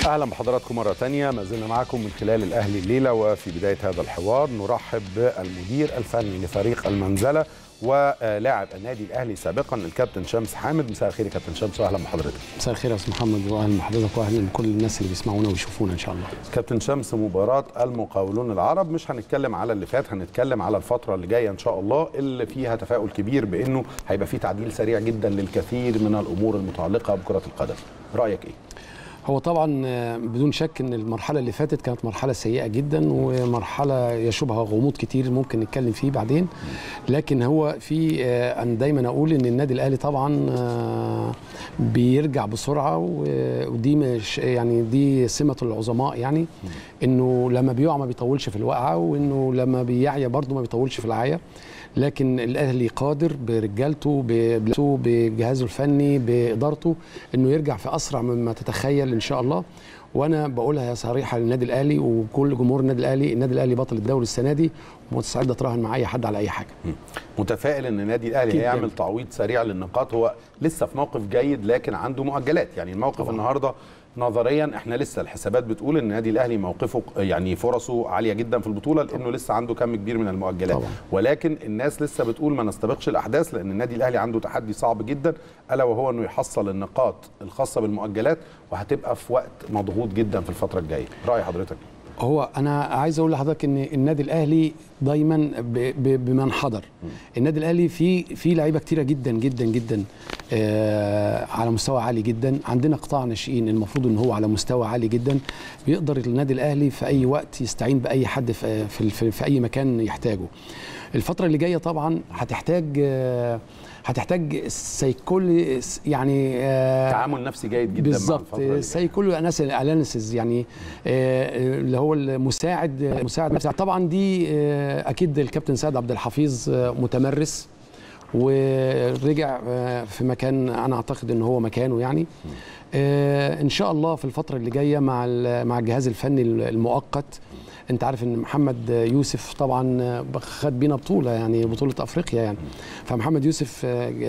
اهلا بحضراتكم مره تانية ما زلنا معكم من خلال الاهلي الليله وفي بدايه هذا الحوار نرحب بالمدير الفني لفريق المنزله ولاعب النادي الاهلي سابقا الكابتن شمس حامد مساء الخير يا كابتن شمس واهلا بحضرتك مساء الخير يا استاذ محمد واهلا بحضرتك واهلا بكل الناس اللي بيسمعونا ويشوفونا ان شاء الله كابتن شمس مباراه المقاولون العرب مش هنتكلم على اللي فات هنتكلم على الفتره اللي جايه ان شاء الله اللي فيها تفاؤل كبير بانه هيبقى في تعديل سريع جدا للكثير من الامور المتعلقه بكره القدم رايك ايه هو طبعا بدون شك ان المرحله اللي فاتت كانت مرحله سيئه جدا ومرحله يشوبها غموض كتير ممكن نتكلم فيه بعدين لكن هو في انا دايما اقول ان النادي الاهلي طبعا بيرجع بسرعه ودي مش يعني دي سمه العظماء يعني انه لما بيقع ما بيطولش في الوقعه وانه لما بيعيا برضه ما بيطولش في العيا لكن الاهلي قادر برجالته ببلته بجهازه الفني بادارته انه يرجع في اسرع مما تتخيل ان شاء الله وانا بقولها يا صريحه للنادي الاهلي وكل جمهور النادي الاهلي النادي الاهلي بطل الدوري السنه دي ومستعد اتراهن مع اي حد على اي حاجه متفائل ان النادي الاهلي هيعمل تعويض سريع للنقاط هو لسه في موقف جيد لكن عنده مؤجلات يعني الموقف طبعا. النهارده نظريا احنا لسه الحسابات بتقول ان النادي الاهلي موقفه يعني فرصه عاليه جدا في البطوله لانه لسه عنده كم كبير من المؤجلات طبعا. ولكن الناس لسه بتقول ما نستبقش الاحداث لان النادي الاهلي عنده تحدي صعب جدا الا وهو انه يحصل النقاط الخاصه بالمؤجلات وهتبقى في وقت مضغوط جدا في الفتره الجايه راي حضرتك هو انا عايز اقول لحضرتك ان النادي الاهلي دايما بمن حضر النادي الاهلي في في لعيبه كتيره جدا جدا جدا آه على مستوى عالي جدا عندنا قطاع ناشئين المفروض ان هو على مستوى عالي جدا بيقدر النادي الاهلي في اي وقت يستعين باي حد في, في, في, في اي مكان يحتاجه الفتره اللي جايه طبعا هتحتاج آه هتحتاج سيكول يعني آه تعامل نفسي جيد جدا بالظبط سيكول اناليسيز يعني آه اللي هو المساعد مساعد نفسي طبعا دي آه اكيد الكابتن سعد عبد الحفيظ متمرس ورجع في مكان انا اعتقد ان هو مكانه يعني ان شاء الله في الفتره اللي جايه مع مع الجهاز الفني المؤقت انت عارف ان محمد يوسف طبعا خد بينا بطوله يعني بطوله افريقيا يعني فمحمد يوسف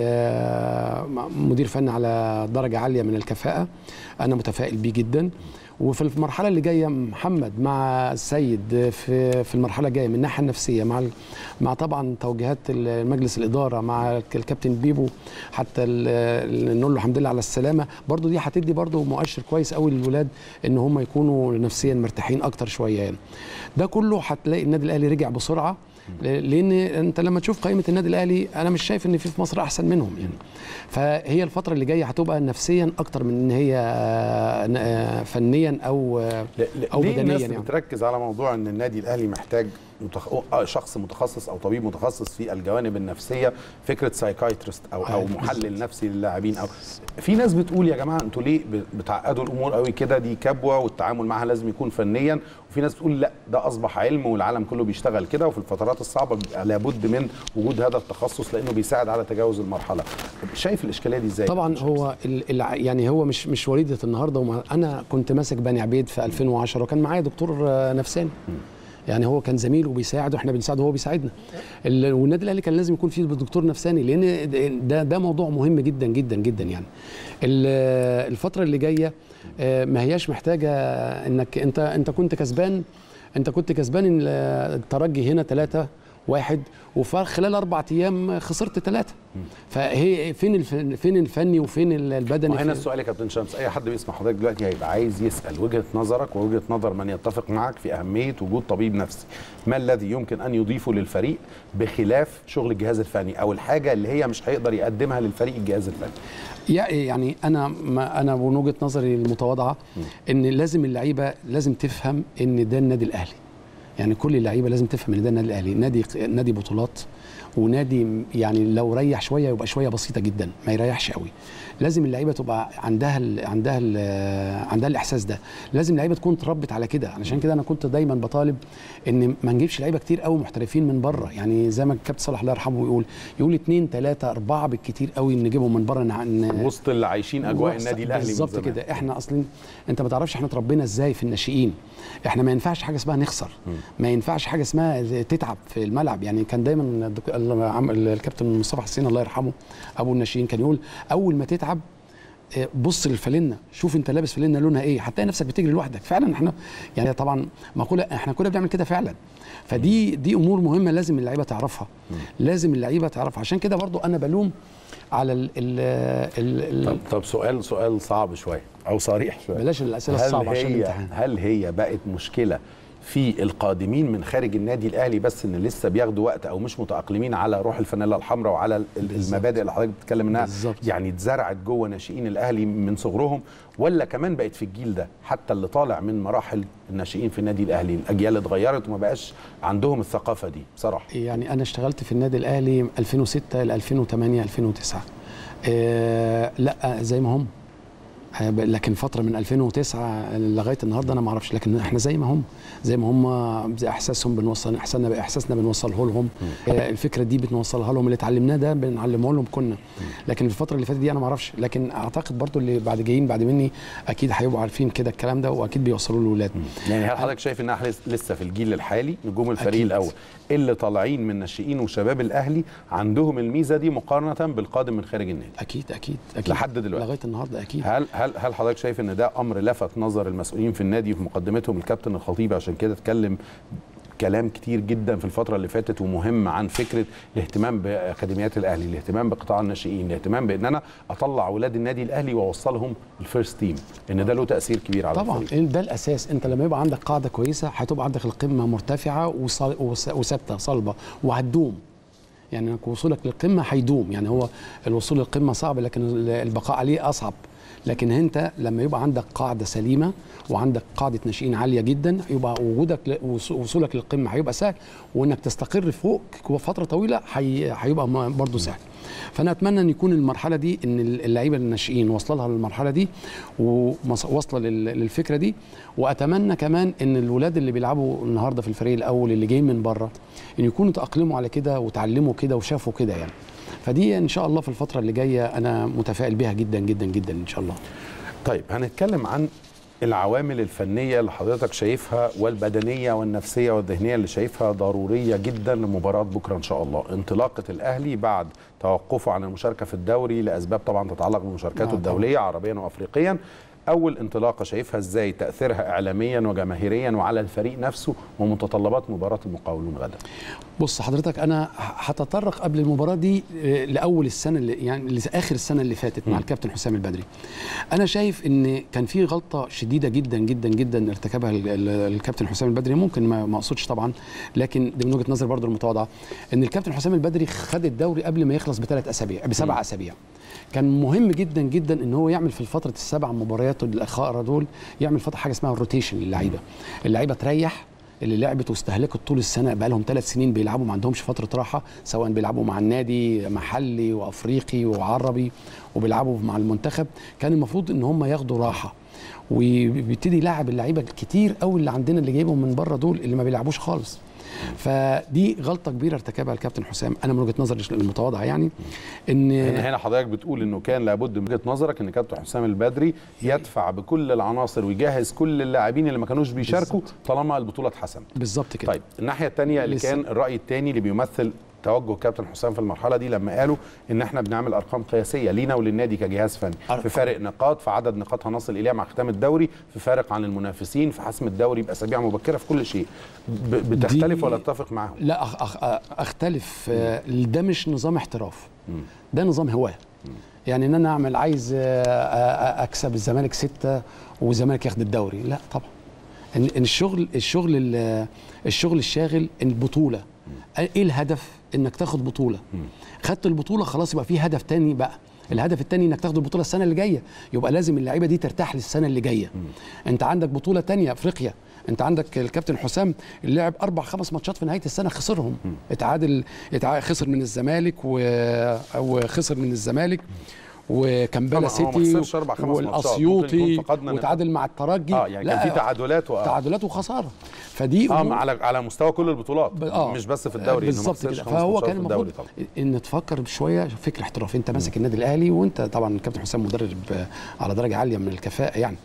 مدير فني على درجه عاليه من الكفاءه انا متفائل بيه جدا وفي المرحله اللي جايه محمد مع السيد في في المرحله الجايه من الناحيه النفسيه مع مع طبعا توجيهات مجلس الاداره مع الكابتن بيبو حتى نقول له الحمد لله على السلامه برضو دي هتدي برضو مؤشر كويس قوي للولاد ان هم يكونوا نفسيا مرتاحين اكتر شويه يعني ده كله هتلاقي النادي الاهلي رجع بسرعه لان انت لما تشوف قائمه النادي الاهلي انا مش شايف ان في في مصر احسن منهم يعني فهي الفتره اللي جايه هتبقى نفسيا اكتر من ان هي فنيا او او بدنيا الناس يعني بتركز على موضوع ان النادي الاهلي محتاج متخ... شخص متخصص او طبيب متخصص في الجوانب النفسيه فكره سايكايترست او او محلل نفسي للاعبين او في ناس بتقول يا جماعه انتوا ليه بتعقدوا الامور قوي كده دي كبوه والتعامل معها لازم يكون فنيا وفي ناس بتقول لا ده اصبح علم والعالم كله بيشتغل كده وفي الفترات الصعبه لابد من وجود هذا التخصص لانه بيساعد على تجاوز المرحله شايف الاشكاليه دي ازاي طبعا هو ال... يعني هو مش مش وليده النهارده وما... انا كنت ماسك بني عبيد في 2010 وكان معايا دكتور نفساني يعني هو كان زميل وبيساعد واحنا بنساعده وهو بيساعدنا والنادي الاهلي كان لازم يكون فيه دكتور نفساني لان ده ده موضوع مهم جدا جدا جدا يعني الفتره اللي جايه ما هياش محتاجه انك انت انت كنت كسبان انت كنت كسبان الترجي هنا ثلاثة واحد وفي خلال اربع ايام خسرت ثلاثه فهي فين الفن فين الفني وفين البدني هنا السؤال يا كابتن شمس اي حد بيسمع حضرتك دلوقتي هيبقى عايز يسال وجهه نظرك ووجهه نظر من يتفق معك في اهميه وجود طبيب نفسي ما الذي يمكن ان يضيفه للفريق بخلاف شغل الجهاز الفني او الحاجه اللي هي مش هيقدر يقدمها للفريق الجهاز الفني يعني انا ما انا من وجهه نظري المتواضعه ان لازم اللعيبه لازم تفهم ان ده النادي الاهلي يعني كل اللعيبه لازم تفهم ان ده النادي الاهلي نادي نادي بطولات ونادي يعني لو ريح شويه يبقى شويه بسيطه جدا ما يريحش قوي لازم اللعيبه تبقى عندها ال عندها ال عندها الاحساس ده لازم اللعيبه تكون اتربت على كده علشان كده انا كنت دايما بطالب ان ما نجيبش لعيبه كتير قوي محترفين من بره يعني زي ما الكابتن صلاح الله يرحمه بيقول يقول اثنين ثلاثه اربعه بالكتير قوي نجيبهم من بره ن... وسط اللي عايشين اجواء النادي الاهلي بالظبط كده احنا اصلا انت ما تعرفش احنا اتربينا ازاي في الناشئين احنا ما ينفعش حاجه اسمها نخسر م. ما ينفعش حاجه اسمها تتعب في الملعب يعني كان دايما الكابتن مصطفى حسين الله يرحمه ابو الناشئين كان يقول اول ما تتعب آه، بص للفالنه شوف انت لابس فالنه لونها ايه هتلاقي نفسك بتجري لوحدك فعلا احنا يعني طبعا مقوله احنا كنا بنعمل كده فعلا فدي دي امور مهمه لازم اللعيبه تعرفها لازم اللعيبه تعرفها عشان كده برضو انا بلوم على ال ال ال طب, ال طب سؤال سؤال صعب شويه او صريح شويه بلاش الاسئله هل الصعبه عشان هي الامتحان هل هي بقت مشكله في القادمين من خارج النادي الاهلي بس ان لسه بياخدوا وقت او مش متاقلمين على روح الفانيلا الحمراء وعلى ال- بالظبط. المبادئ اللي حضرتك بتتكلم انها بالظبط. يعني اتزرعت جوه ناشئين الاهلي من صغرهم ولا كمان بقت في الجيل ده حتى اللي طالع من مراحل الناشئين في النادي الاهلي الاجيال اتغيرت وما بقاش عندهم الثقافه دي بصراحه يعني انا اشتغلت في النادي الاهلي 2006 ل 2008 2009 آه لا زي ما هم آه، ب- لكن فتره من 2009 لغايه النهارده انا ما اعرفش لكن احنا زي ما هم زي ما هم زي احساسهم بنوصل احساسنا باحساسنا بنوصله لهم آه الفكره دي بنوصلها لهم اللي اتعلمناه ده بنعلمه لهم كنا لكن الفتره اللي فاتت دي انا ما اعرفش لكن اعتقد برضو اللي بعد جايين بعد مني اكيد هيبقوا عارفين كده الكلام ده واكيد بيوصلوا لاولاد يعني هل حضرتك شايف انها لس- لسه في الجيل الحالي نجوم الفريق أكيد. الاول اللي طالعين من ناشئين وشباب الاهلي عندهم الميزه دي مقارنه بالقادم من خارج النادي اكيد اكيد اكيد لحد دلوقتي. لغايه النهارده اكيد هل هل هل حضرتك شايف ان ده امر لفت نظر المسؤولين في النادي وفي مقدمتهم الكابتن الخطيب عشان كده اتكلم كلام كتير جدا في الفتره اللي فاتت ومهم عن فكره الاهتمام باكاديميات الاهلي الاهتمام بقطاع الناشئين الاهتمام بان انا اطلع اولاد النادي الاهلي واوصلهم الفيرست تيم ان ده له تاثير كبير على طبعا الفريق. ده الاساس انت لما يبقى عندك قاعده كويسه هتبقى عندك القمه مرتفعه وص- وس- وثابته صلبه وهتدوم يعني انك وصولك للقمه هيدوم يعني هو الوصول للقمه صعب لكن ال- البقاء عليه اصعب لكن انت لما يبقى عندك قاعده سليمه وعندك قاعده ناشئين عاليه جدا يبقى وجودك ل- وص- وصولك للقمه هيبقى سهل وانك تستقر فوق فتره طويله هي- هيبقى م- برضه سهل فانا اتمنى ان يكون المرحله دي ان اللعيبه الناشئين واصله لها للمرحله دي وواصله للفكره دي واتمنى كمان ان الولاد اللي بيلعبوا النهارده في الفريق الاول اللي جايين من بره ان يكونوا تاقلموا على كده وتعلموا كده وشافوا كده يعني فدي ان شاء الله في الفتره اللي جايه انا متفائل بيها جدا جدا جدا ان شاء الله طيب هنتكلم عن العوامل الفنية اللي حضرتك شايفها والبدنية والنفسية والذهنية اللي شايفها ضرورية جدا لمباراة بكرة إن شاء الله انطلاقة الأهلي بعد توقفه عن المشاركة في الدوري لأسباب طبعا تتعلق بمشاركاته آه طبعاً. الدولية عربيا وأفريقيا أول انطلاقة شايفها إزاي تأثيرها إعلاميا وجماهيريا وعلى الفريق نفسه ومتطلبات مباراة المقاولون غدا بص حضرتك انا هتطرق قبل المباراه دي آه، لاول السنه اللي يعني لاخر السنه اللي فاتت مع الكابتن حسام البدري انا شايف ان كان في غلطه شديده جدا جدا جدا ارتكبها ال- ال- الكابتن حسام البدري ممكن ما ما اقصدش طبعا لكن دي من وجهه نظري برضو المتواضعه ان الكابتن حسام البدري خد الدوري قبل ما يخلص بثلاث اسابيع بسبع اسابيع كان مهم جدا جدا ان هو يعمل في الفتره السبع مباريات الاخيره دول يعمل فتره حاجه اسمها الروتيشن للعيبه اللعيبه تريح اللي لعبت واستهلكت طول السنه بقى لهم ثلاث سنين بيلعبوا ما عندهمش فتره راحه سواء بيلعبوا مع النادي محلي وافريقي وعربي وبيلعبوا مع المنتخب كان المفروض ان هم ياخدوا راحه وبيبتدي يلعب اللعيبه الكتير قوي اللي عندنا اللي جايبهم من بره دول اللي ما بيلعبوش خالص فدي غلطه كبيره ارتكبها الكابتن حسام انا من وجهه نظري المتواضعه يعني ان هنا هنا حضرتك بتقول انه كان لابد من وجهه نظرك ان كابتن حسام البدري يدفع بكل العناصر ويجهز كل اللاعبين اللي ما كانوش بيشاركوا طالما البطوله اتحسمت بالظبط كده طيب الناحيه الثانيه اللي لسه. كان الراي الثاني اللي بيمثل توجه كابتن حسام في المرحله دي لما قالوا ان احنا بنعمل ارقام قياسيه لينا وللنادي كجهاز فني أرقام. في فارق نقاط في عدد نقاط هنصل اليها مع ختام الدوري في فارق عن المنافسين في حسم الدوري باسابيع مبكره في كل شيء ب- بتختلف دي- ولا تتفق معاهم لا أخ أخ اختلف آه، ده مش نظام احتراف ده نظام هواه يعني ان انا اعمل عايز آه، آه، اكسب الزمالك ستة والزمالك ياخد الدوري لا طبعا ان إن الشغل الشغل ال- الشغل الشاغل البطوله ايه الهدف انك تاخد بطوله خدت البطوله خلاص يبقى في هدف تاني بقى الهدف التاني انك تاخد البطوله السنه اللي جايه يبقى لازم اللعيبه دي ترتاح للسنه اللي جايه انت عندك بطوله تانية افريقيا انت عندك الكابتن حسام اللي لعب اربع خمس ماتشات في نهايه السنه خسرهم اتعادل اتع... خسر من الزمالك و... وخسر من الزمالك وكامبالا طبعاً هو ما سيتي خسرش أربع خمس ماتشات. ممكن والاسيوطي يكون فقدنا وتعادل مع الترجي اه يعني كان في تعادلات و... تعادلات وخساره فدي اه أمور- على على مستوى كل البطولات ب- آه. مش بس في الدوري إنه ما بالظبط خسرش كده خمس فهو ماتشات كان في الدوري المفروض طبعا ان تفكر بشويه فكر احترافي انت ماسك النادي الاهلي وانت طبعا الكابتن حسام مدرب آه، على درجه عاليه من الكفاءه يعني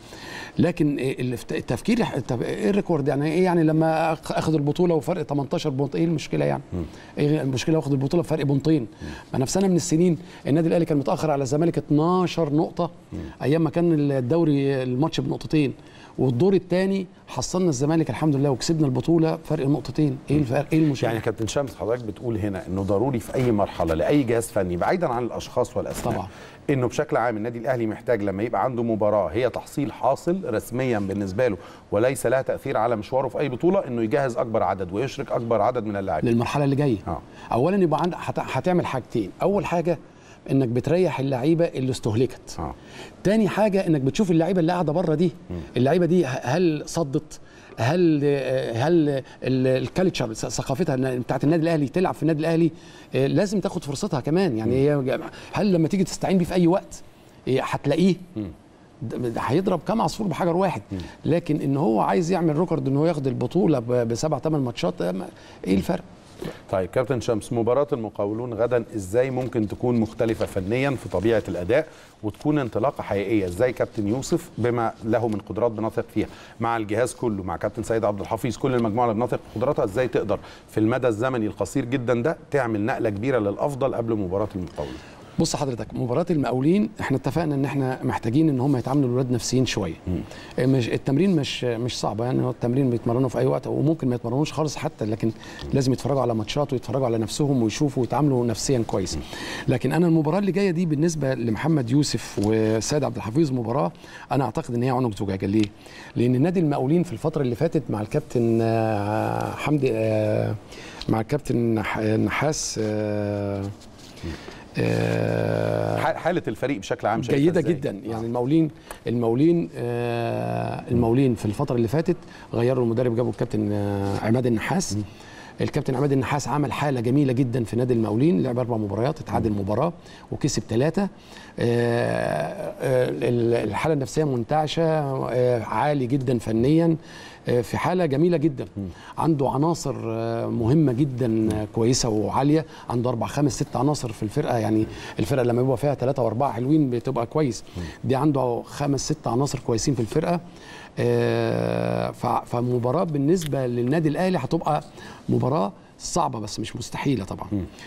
لكن التفكير ايه الريكورد يعني ايه يعني لما اخذ البطوله وفرق 18 بونت ايه المشكله يعني؟ م. ايه المشكله واخد البطوله بفرق بونتين؟ ما انا في سنه من السنين النادي الاهلي كان متاخر على الزمالك 12 نقطه م. ايام ما كان الدوري الماتش بنقطتين والدور الثاني حصلنا الزمالك الحمد لله وكسبنا البطوله فرق نقطتين ايه الفرق ايه المشكله يعني كابتن شمس حضرتك بتقول هنا انه ضروري في اي مرحله لاي جهاز فني بعيدا عن الاشخاص والاسماء طبعا انه بشكل عام النادي الاهلي محتاج لما يبقى عنده مباراه هي تحصيل حاصل رسميا بالنسبه له وليس لها تاثير على مشواره في اي بطوله انه يجهز اكبر عدد ويشرك اكبر عدد من اللاعبين للمرحله اللي جايه آه. اولا يبقى عندك هتعمل حاجتين اول حاجه انك بتريح اللعيبه اللي استهلكت آه. تاني حاجه انك بتشوف اللعيبه اللي قاعده بره دي اللعيبه دي هل صدت هل هل الكالتشر ثقافتها بتاعت النادي الاهلي تلعب في النادي الاهلي لازم تاخد فرصتها كمان يعني هي هل لما تيجي تستعين بيه في اي وقت هتلاقيه هيضرب كام عصفور بحجر واحد لكن ان هو عايز يعمل ريكورد ان هو ياخد البطوله بسبع ثمان ماتشات ايه الفرق طيب كابتن شمس مباراة المقاولون غدا ازاي ممكن تكون مختلفة فنيا في طبيعة الأداء وتكون انطلاقة حقيقية ازاي كابتن يوسف بما له من قدرات بنثق فيها مع الجهاز كله مع كابتن سيد عبد الحفيظ كل المجموعة اللي بنثق في قدراتها ازاي تقدر في المدى الزمني القصير جدا ده تعمل نقلة كبيرة للأفضل قبل مباراة المقاولون بص حضرتك مباراه المقاولين احنا اتفقنا ان احنا محتاجين ان هم يتعاملوا الولاد نفسيين شويه مش التمرين مش مش صعب يعني هو التمرين بيتمرنوا في اي وقت وممكن ما يتمرنوش خالص حتى لكن لازم يتفرجوا على ماتشات ويتفرجوا على نفسهم ويشوفوا ويتعاملوا نفسيا كويس لكن انا المباراه اللي جايه دي بالنسبه لمحمد يوسف وسيد عبد الحفيظ مباراه انا اعتقد ان هي عنق زجاجه ليه؟ لان النادي المقاولين في الفتره اللي فاتت مع الكابتن حمدي مع الكابتن نحاس حاله الفريق بشكل عام جيده إزاي؟ جدا يعني المولين المولين آه المولين في الفتره اللي فاتت غيروا المدرب جابوا الكابتن آه عماد النحاس م. الكابتن عماد النحاس عمل حاله جميله جدا في نادي المقاولين لعب اربع مباريات اتعادل مباراه وكسب ثلاثه الحاله النفسيه منتعشه عالي جدا فنيا في حاله جميله جدا عنده عناصر مهمه جدا كويسه وعاليه عنده اربع خمس ست عناصر في الفرقه يعني الفرقه لما يبقى فيها ثلاثه واربعه حلوين بتبقى كويس دي عنده خمس ست عناصر كويسين في الفرقه فمباراه بالنسبه للنادي الاهلي هتبقى مباراه صعبه بس مش مستحيله طبعا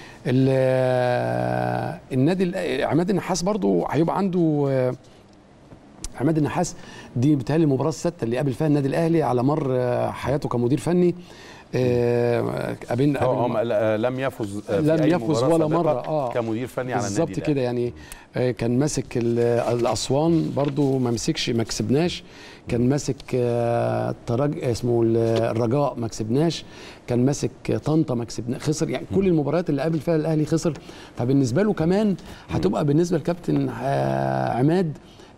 النادي عماد النحاس برضو هيبقى عنده عماد النحاس دي بتهيألي المباراه السادسه اللي قابل فيها النادي الاهلي على مر حياته كمدير فني قابلنا هو لم يفز في لم أي يفز ولا مره اه كمدير فني على النادي بالظبط كده يعني كان ماسك الاسوان برضو ما مسكش ما كسبناش كان ماسك الترج اسمه الرجاء ما كسبناش كان ماسك طنطا ما كسبنا خسر يعني كل المباريات اللي قابل فيها الاهلي خسر فبالنسبه له كمان هتبقى بالنسبه لكابتن عماد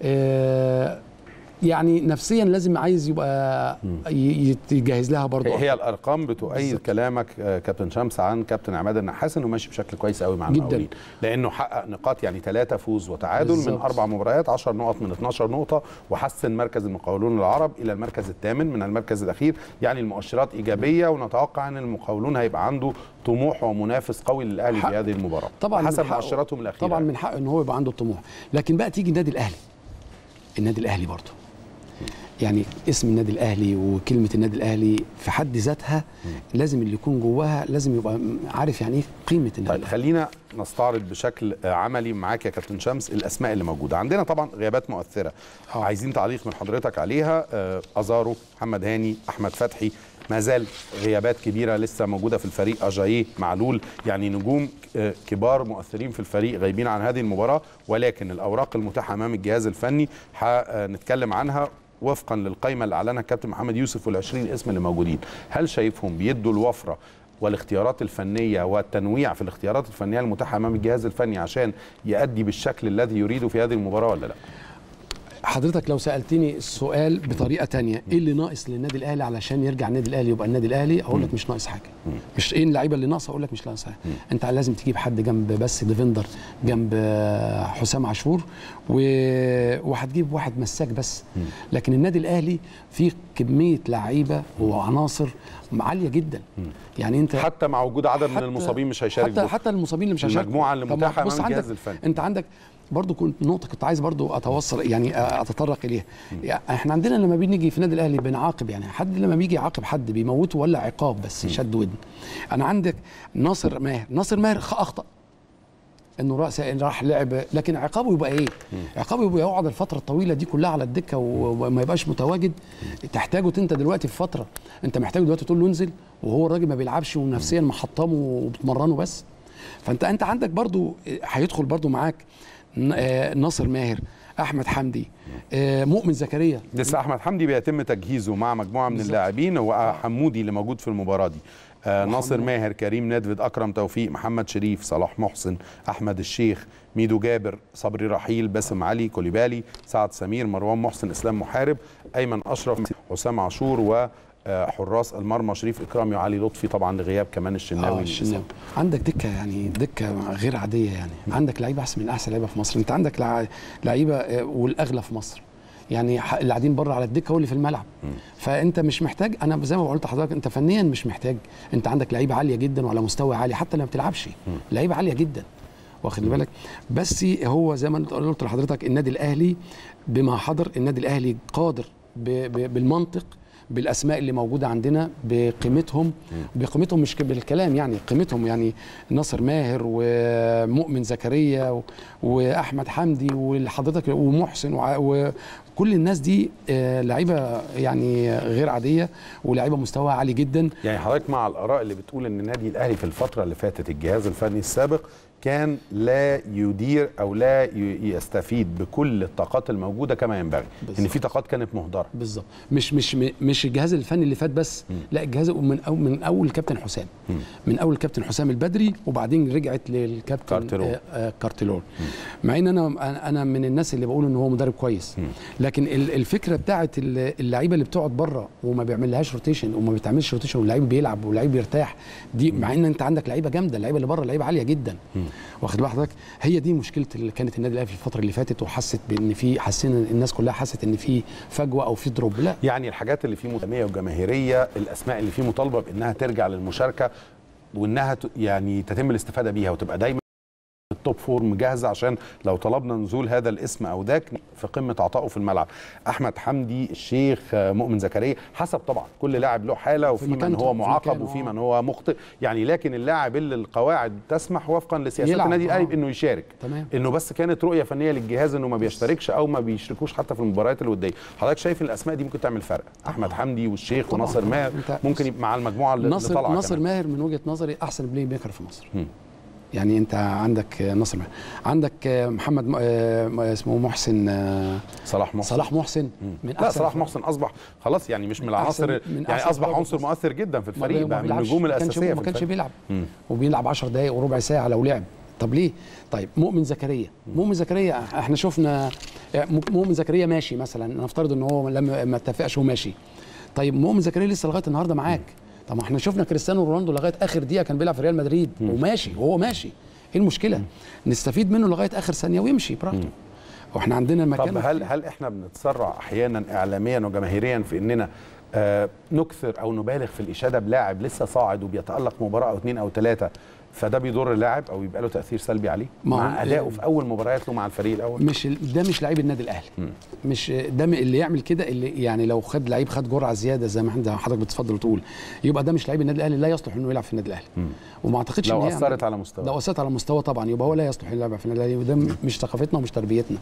يعني نفسيا لازم عايز يبقى يجهز لها برضه هي الارقام بتؤيد كلامك كابتن شمس عن كابتن عماد النحاس انه ماشي بشكل كويس قوي مع المقاولين لانه حقق نقاط يعني ثلاثه فوز وتعادل بالزبط. من اربع مباريات 10 نقط من 12 نقطه وحسن مركز المقاولون العرب الى المركز الثامن من المركز الاخير يعني المؤشرات ايجابيه ونتوقع ان المقاولون هيبقى عنده طموح ومنافس قوي للاهلي في هذه المباراه طبعا حسب مؤشراتهم الاخيره طبعا من حقه ان هو يبقى عنده الطموح لكن بقى تيجي النادي الاهلي النادي الاهلي برضه يعني اسم النادي الاهلي وكلمه النادي الاهلي في حد ذاتها لازم اللي يكون جواها لازم يبقى عارف يعني ايه قيمه النادي طيب خلينا نستعرض بشكل عملي معاك يا كابتن شمس الاسماء اللي موجوده عندنا طبعا غيابات مؤثره أوه. عايزين تعليق من حضرتك عليها ازارو محمد هاني احمد فتحي ما زال غيابات كبيره لسه موجوده في الفريق اجاييه معلول يعني نجوم كبار مؤثرين في الفريق غايبين عن هذه المباراه ولكن الاوراق المتاحه امام الجهاز الفني هنتكلم عنها وفقا للقائمه اللي اعلنها الكابتن محمد يوسف وال20 اسم اللي موجودين هل شايفهم بيدوا الوفره والاختيارات الفنيه والتنويع في الاختيارات الفنيه المتاحه امام الجهاز الفني عشان يؤدي بالشكل الذي يريده في هذه المباراه ولا لا حضرتك لو سالتني السؤال بطريقه تانية ايه اللي ناقص للنادي الاهلي علشان يرجع النادي الاهلي يبقى النادي الاهلي اقول لك مش ناقص حاجه مش ايه اللعيبه اللي ناقصه اقول لك مش ناقص حاجه انت لازم تجيب حد جنب بس ديفندر جنب حسام عاشور و... وهتجيب واحد مساك بس لكن النادي الاهلي فيه كميه لعيبه وعناصر عاليه جدا يعني انت حتى مع وجود عدد من المصابين مش هيشارك حتى حتى المصابين اللي مش هيشاركوا المجموعه اللي متاحه امام الجهاز الفني انت عندك برضو كنت نقطه كنت عايز برضو اتوصل يعني اتطرق اليها يعني احنا عندنا لما بنيجي في النادي الاهلي بنعاقب يعني حد لما بيجي يعاقب حد بيموته ولا عقاب بس شد ودن انا عندك ناصر ماهر ناصر ماهر اخطا انه راس راح لعب لكن عقابه يبقى ايه؟ عقابه يبقى يقعد الفتره الطويله دي كلها على الدكه وما يبقاش متواجد تحتاجه انت دلوقتي في فتره انت محتاج دلوقتي تقول له انزل وهو الراجل ما بيلعبش ونفسيا محطمه وبتمرنه بس فانت انت عندك برضو هيدخل برضو معاك ناصر ماهر احمد حمدي مؤمن زكريا لسه احمد حمدي بيتم تجهيزه مع مجموعه من اللاعبين وحمودي اللي موجود في المباراه دي آه ناصر ماهر كريم ندفد اكرم توفيق محمد شريف صلاح محسن احمد الشيخ ميدو جابر صبري رحيل باسم علي كوليبالي سعد سمير مروان محسن اسلام محارب ايمن اشرف حسام عاشور و حراس المرمى شريف اكرامي وعلي لطفي طبعا لغياب كمان الشناوي آه الشناوي عندك دكه يعني دكه غير عاديه يعني م. عندك لعيبه احسن من احسن لعيبه في مصر انت عندك لعيبه والاغلى في مصر يعني اللي قاعدين بره على الدكه هو اللي في الملعب م. فانت مش محتاج انا زي ما قلت لحضرتك انت فنيا مش محتاج انت عندك لعيبه عاليه جدا وعلى مستوى عالي حتى لما بتلعبش لعيبه عاليه جدا واخد بالك بس هو زي ما قلت لحضرتك النادي الاهلي بما حضر النادي الاهلي قادر بالمنطق بالاسماء اللي موجوده عندنا بقيمتهم بقيمتهم مش بالكلام يعني قيمتهم يعني ناصر ماهر ومؤمن زكريا واحمد حمدي وحضرتك ومحسن وكل الناس دي لعيبه يعني غير عاديه ولاعيبه مستوى عالي جدا يعني حضرتك مع الاراء اللي بتقول ان النادي الاهلي في الفتره اللي فاتت الجهاز الفني السابق كان لا يدير او لا يستفيد بكل الطاقات الموجوده كما ينبغي بالزبط. ان في طاقات كانت مهدره بالظبط مش مش مش الجهاز الفني اللي فات بس م. لا الجهاز من أول من اول كابتن حسام م. من اول كابتن حسام البدري وبعدين رجعت للكابتن كارتلور آه آه كارتلور م. مع ان انا انا من الناس اللي بقول ان هو مدرب كويس م. لكن الفكره بتاعه اللعيبه اللي بتقعد بره وما بيعملهاش روتيشن وما بيتعملش روتيشن واللعيب بيلعب واللعيب بيرتاح دي مع ان انت عندك لعيبه جامده اللعيبه اللي بره لعيبه عاليه جدا م. واخد بال حضرتك هي دي مشكله اللي كانت النادي الاهلي في الفتره اللي فاتت وحست بان في حسينا الناس كلها حست ان في فجوه او في دروب لا يعني الحاجات اللي فيه مهتميه وجماهيريه الاسماء اللي فيه مطالبه بانها ترجع للمشاركه وانها يعني تتم الاستفاده بيها وتبقى دايما التوب فورم جاهزه عشان لو طلبنا نزول هذا الاسم او ذاك في قمه عطائه في الملعب احمد حمدي الشيخ مؤمن زكريا حسب طبعا كل لاعب له حاله وفي من هو معاقب وفي من هو مخطئ يعني لكن اللاعب اللي القواعد تسمح وفقا لسياسات النادي الاهلي انه يشارك تمام. انه بس كانت رؤيه فنيه للجهاز انه ما بيشتركش او ما بيشركوش حتى في المباريات الوديه حضرتك شايف الاسماء دي ممكن تعمل فرق احمد حمدي والشيخ وناصر ماهر ممكن يبقى مع المجموعه اللي ناصر طالعه ناصر ماهر من وجهه نظري احسن بلاي ميكر في مصر م. يعني انت عندك ناصر ماهر عندك محمد اسمه محسن صلاح محسن صلاح محسن من لا صلاح محسن اصبح خلاص يعني مش من العناصر يعني اصبح عنصر مؤثر جدا في الفريق بقى من النجوم الاساسيه ما كانش بيلعب وبيلعب 10 دقائق وربع ساعه لو لعب طب ليه؟ طيب مؤمن زكريا مؤمن زكريا احنا شفنا مؤمن زكريا ماشي مثلا نفترض ان هو لما ما اتفقش هو ماشي طيب مؤمن زكريا لسه لغايه النهارده معاك طب ما احنا شفنا كريستيانو رونالدو لغايه اخر دقيقه كان بيلعب في ريال مدريد م. وماشي وهو ماشي ايه المشكله م. نستفيد منه لغايه اخر ثانيه ويمشي براحته واحنا عندنا مكان طب هل هل احنا بنتسرع احيانا اعلاميا وجماهيريا في اننا آه نكثر او نبالغ في الاشاده بلاعب لسه صاعد وبيتالق مباراه او اثنين او ثلاثه فده بيضر اللاعب او يبقى له تاثير سلبي عليه مع ادائه في اول مباريات له مع الفريق الاول مش ده مش لعيب النادي الاهلي م. مش ده اللي يعمل كده اللي يعني لو خد لعيب خد جرعه زياده زي ما حضرتك بتتفضل وتقول يبقى ده مش لعيب النادي الاهلي لا يصلح انه يلعب في النادي الاهلي وما اعتقدش لو اثرت على مستوى لو اثرت على مستوى طبعا يبقى هو لا يصلح يلعب في النادي الاهلي وده مش ثقافتنا ومش تربيتنا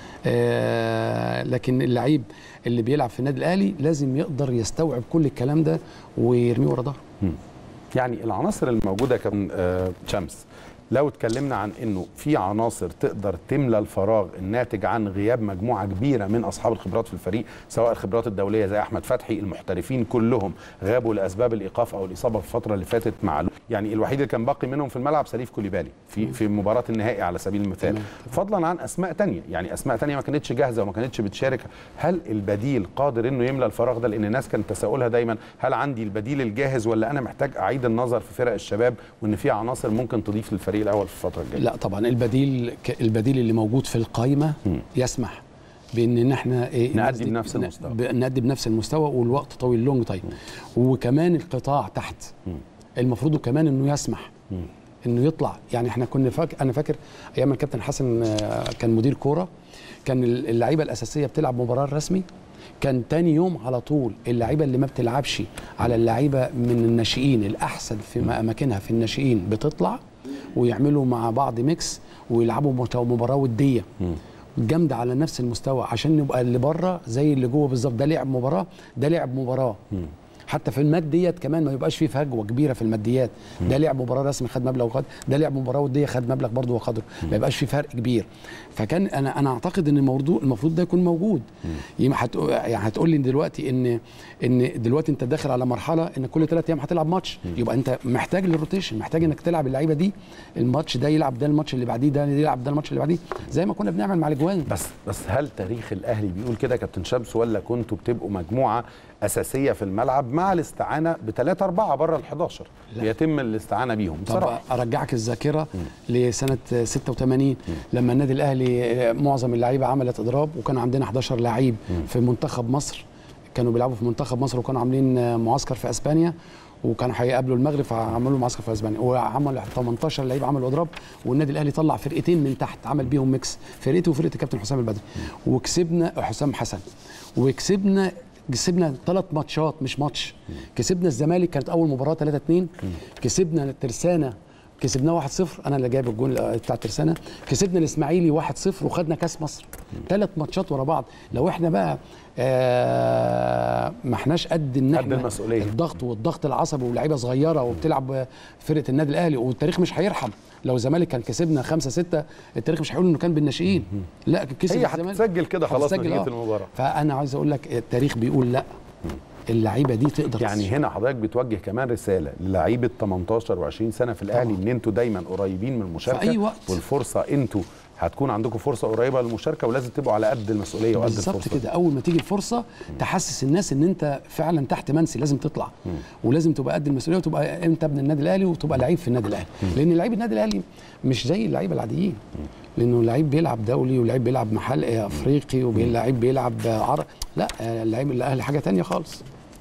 آه لكن اللعيب اللي بيلعب في النادي الاهلي لازم يقدر يستوعب كل الكلام ده ويرميه ورا ظهره يعني العناصر الموجوده كان آه شمس لو اتكلمنا عن انه في عناصر تقدر تملى الفراغ الناتج عن غياب مجموعه كبيره من اصحاب الخبرات في الفريق سواء الخبرات الدوليه زي احمد فتحي المحترفين كلهم غابوا لاسباب الايقاف او الاصابه في الفتره اللي فاتت مع يعني الوحيد اللي كان باقي منهم في الملعب سليف كوليبالي في في مباراه النهائي على سبيل المثال فضلا عن اسماء تانية يعني اسماء تانية ما كانتش جاهزه وما كانتش بتشارك هل البديل قادر انه يملى الفراغ ده لان الناس كانت تساؤلها دايما هل عندي البديل الجاهز ولا انا محتاج اعيد النظر في فرق الشباب وان في عناصر ممكن تضيف للفريق الاول في الفتره الجايه لا طبعا البديل البديل اللي موجود في القائمه يسمح بان ان احنا ايه نأدي بنفس المستوى نأدي بنفس المستوى والوقت طويل لونج تايم وكمان القطاع تحت م. المفروض كمان انه يسمح م. انه يطلع يعني احنا كنا فاكر انا فاكر ايام الكابتن حسن آه، كان مدير كوره كان اللعيبه الاساسيه بتلعب مباراه رسمي كان تاني يوم على طول اللعيبه اللي ما بتلعبش على اللعيبه من الناشئين الاحسن في اماكنها في الناشئين بتطلع ويعملوا مع بعض ميكس ويلعبوا مباراه وديه جامده على نفس المستوى عشان نبقى اللي بره زي اللي جوه بالظبط ده لعب مباراه ده لعب مباراه حتى في الماديات كمان ما يبقاش فيه فجوه كبيره في الماديات ده لعب مباراه رسمي خد مبلغ وخد ده لعب مباراه وديه خد مبلغ برضه وقدره ما يبقاش فيه فرق كبير فكان انا انا اعتقد ان الموضوع المفروض ده يكون موجود يعني هتقول لي دلوقتي ان ان دلوقتي انت داخل على مرحله ان كل ثلاث ايام هتلعب ماتش يبقى انت محتاج للروتيشن محتاج انك تلعب اللعيبه دي الماتش ده يلعب ده الماتش اللي بعديه ده يلعب ده الماتش اللي بعديه زي ما كنا بنعمل مع الاجوان بس بس هل تاريخ الاهلي بيقول كده كابتن شمس ولا كنتوا بتبقوا مجموعه اساسيه في الملعب مع الاستعانه بثلاثه اربعه بره ال 11 بيتم الاستعانه بيهم بصراحه ارجعك الذاكره لسنه 86 م. لما النادي الاهلي معظم اللعيبه عملت اضراب وكان عندنا 11 لعيب في منتخب مصر كانوا بيلعبوا في منتخب مصر وكانوا عاملين معسكر في اسبانيا وكانوا هيقابلوا المغرب فعملوا معسكر في اسبانيا وعمل 18 لعيب عملوا اضراب والنادي الاهلي طلع فرقتين من تحت عمل بيهم ميكس فرقته وفرقه الكابتن حسام البدري وكسبنا حسام حسن وكسبنا كسبنا ثلاث ماتشات مش ماتش كسبنا الزمالك كانت اول مباراه 3 2 كسبنا الترسانه كسبناه 1-0 انا اللي جايب الجون بتاع الترسانه كسبنا الاسماعيلي 1-0 وخدنا كاس مصر ثلاث ماتشات ورا بعض لو احنا بقى آه ما احناش قد ان احنا المسؤوليه الضغط والضغط العصبي ولاعيبه صغيره وبتلعب فرقه النادي الاهلي والتاريخ مش هيرحم لو الزمالك كان كسبنا 5 6 التاريخ مش هيقول انه كان بالناشئين لا كسب هي هتسجل كده خلاص نتيجه آه. المباراه فانا عايز اقول لك التاريخ بيقول لا اللعيبه دي تقدر يعني هنا حضرتك بتوجه كمان رساله للعيبه 18 و20 سنه في الاهلي ان انتوا دايما قريبين من المشاركه في اي وقت والفرصه انتوا هتكون عندكم فرصه قريبه للمشاركه ولازم تبقوا على قد المسؤوليه وقد الفرصه بالظبط كده اول ما تيجي الفرصه تحسس الناس ان انت فعلا تحت منسي لازم تطلع م. ولازم تبقى قد المسؤوليه وتبقى انت ابن النادي الاهلي وتبقى لعيب في النادي الاهلي لان لعيب النادي الاهلي مش زي اللعيبه العاديين لانه لعيب بيلعب دولي ولعيب بيلعب محل افريقي ولعيب بيلعب عرب لا اللعيب الاهلي حاجه ثانيه خالص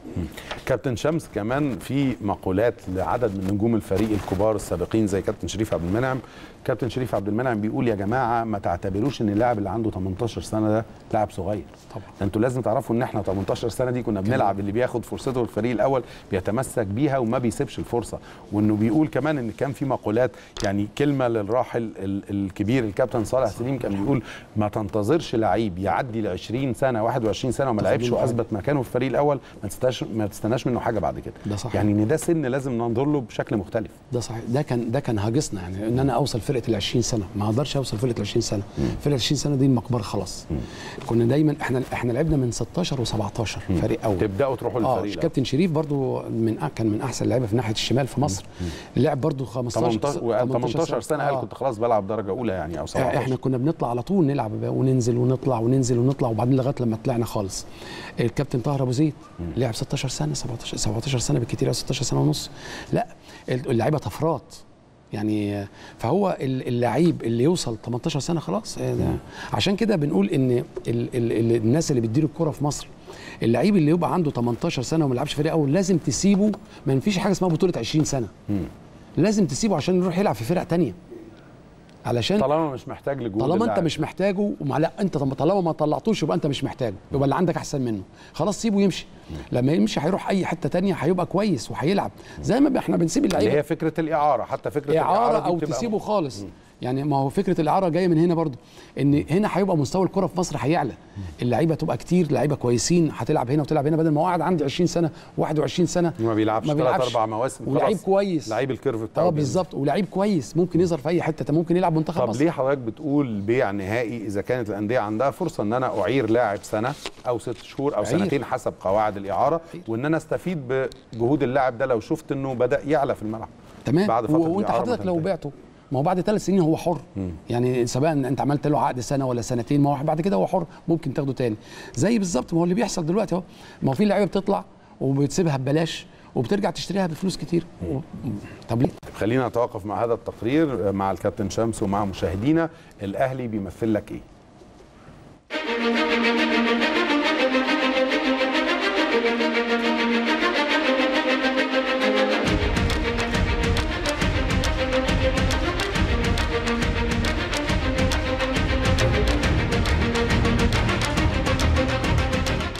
كابتن شمس كمان في مقولات لعدد من نجوم الفريق الكبار السابقين زي كابتن شريف عبد المنعم كابتن شريف عبد المنعم بيقول يا جماعه ما تعتبروش ان اللاعب اللي عنده 18 سنه ده لاعب صغير طبعا انتوا لازم تعرفوا ان احنا 18 سنه دي كنا بنلعب اللي بياخد فرصته في الفريق الاول بيتمسك بيها وما بيسيبش الفرصه وانه بيقول كمان ان كان في مقولات يعني كلمه للراحل الكبير الكابتن صالح سليم كان بيقول ما تنتظرش لعيب يعدي ل 20 سنه 21 سنه وما لعبش واثبت مكانه في الفريق الاول ما تستناش ما تستناش منه حاجه بعد كده ده صحيح. يعني ان ده سن لازم ننظر له بشكل مختلف ده صحيح ده كان ده كان هاجسنا يعني ان انا اوصل فرقه ال 20 سنه ما اقدرش اوصل فرقه ال 20 سنه فرقه ال 20 سنه دي المقبره خلاص مم. كنا دايما احنا احنا لعبنا من 16 و17 فريق اول تبداوا تروحوا للفريق اه كابتن شريف برضو من كان من احسن اللعيبه في ناحيه الشمال في مصر لعب برضو 15 18, 18 سنه قال آه. كنت خلاص بلعب درجه اولى يعني او 17 احنا كنا بنطلع على طول نلعب وننزل ونطلع وننزل ونطلع وبعدين لغايه لما طلعنا خالص الكابتن طاهر ابو زيد لعب 16 سنه 17 17 سنه بالكثير او 16 سنه ونص لا اللعيبه طفرات يعني فهو اللعيب اللي يوصل 18 سنه خلاص عشان كده بنقول ان ال ال الناس اللي بتدير الكوره في مصر اللعيب اللي يبقى عنده 18 سنه وما لعبش فريق اول لازم تسيبه ما فيش حاجه اسمها بطوله 20 سنه لازم تسيبه عشان يروح يلعب في فرق تانية علشان طالما مش محتاج لجهود طالما انت مش محتاجه ومع لا انت طالما ما طلعتوش يبقى انت مش محتاجه يبقى اللي عندك احسن منه خلاص سيبه يمشي لما يمشي هيروح اي حته تانية هيبقى كويس وهيلعب زي ما احنا بنسيب اللعيبه اللي هي فكره الاعاره حتى فكره اعاره الاعاره او تسيبه خالص م. يعني ما هو فكره الاعاره جايه من هنا برضو ان هنا هيبقى مستوى الكره في مصر هيعلى اللعيبه تبقى كتير لعيبه كويسين هتلعب هنا وتلعب هنا بدل ما هو قاعد عندي 20 سنه 21 سنه ما بيلعبش ثلاث اربع مواسم ولعيب كويس لعيب الكيرف بتاعه اه بالظبط ولعيب كويس ممكن يظهر في اي حته ممكن يلعب منتخب طب مصر طب ليه حضرتك بتقول بيع نهائي اذا كانت الانديه عندها فرصه ان انا اعير لاعب سنه او ست شهور او عير. سنتين حسب قواعد الاعاره عير. وان انا استفيد بجهود اللاعب ده لو شفت انه بدا يعلى في الملعب تمام بعد فتره وانت حضرتك لو بعته ما هو بعد ثلاث سنين هو حر م. يعني سواء انت عملت له عقد سنه ولا سنتين ما هو بعد كده هو حر ممكن تاخده تاني زي بالظبط ما هو اللي بيحصل دلوقتي اهو ما هو في لعيبه بتطلع وبتسيبها ببلاش وبترجع تشتريها بفلوس كتير طب ليه خلينا نتوقف مع هذا التقرير مع الكابتن شمس ومع مشاهدينا الاهلي بيمثل لك ايه